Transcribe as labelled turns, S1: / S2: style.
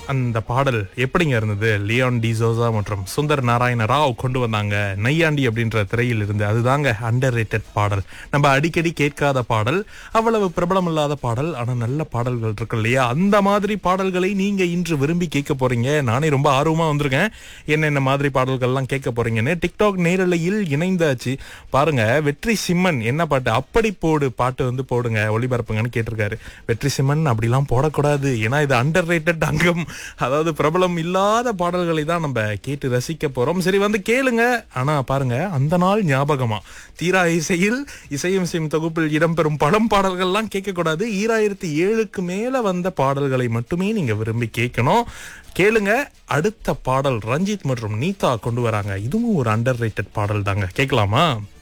S1: அந்த பாடல் எப்படிங்க இருந்தது லியான் டிசோசா மற்றும் சுந்தர் நாராயண ராவ் கொண்டு வந்தாங்க நையாண்டி அப்படின்ற திரையில் இருந்து அதுதாங்க அண்டர் பாடல் நம்ம அடிக்கடி கேட்காத பாடல் அவ்வளவு பிரபலம் இல்லாத பாடல் ஆனா நல்ல பாடல்கள் இருக்கு இல்லையா அந்த மாதிரி பாடல்களை நீங்க இன்று விரும்பி கேட்க போறீங்க நானே ரொம்ப ஆர்வமா வந்திருக்கேன் என்னென்ன மாதிரி பாடல்கள்லாம் கேட்க போறீங்கன்னு டிக்டாக் நேரலையில் இணைந்தாச்சு பாருங்க வெற்றி சிம்மன் என்ன பாட்டு அப்படி போடு பாட்டு வந்து போடுங்க ஒளிபரப்புங்கன்னு கேட்டிருக்காரு வெற்றி சிம்மன் அப்படிலாம் போடக்கூடாது ஏன்னா இது அண்டர் அங்கம் அதாவது பிரபலம் இல்லாத பாடல்களை தான் நம்ம கேட்டு ரசிக்க போறோம் சரி வந்து கேளுங்க ஆனா பாருங்க அந்த நாள் ஞாபகமா தீரா இசையில் இசையும் இசையும் தொகுப்பில் இடம்பெறும் படம் பாடல்கள்லாம் கேட்க கூடாது ஈராயிரத்தி ஏழுக்கு மேல வந்த பாடல்களை மட்டுமே நீங்க விரும்பி கேட்கணும் கேளுங்க அடுத்த பாடல் ரஞ்சித் மற்றும் நீதா கொண்டு வராங்க இதுவும் ஒரு அண்டர் பாடல் தாங்க கேட்கலாமா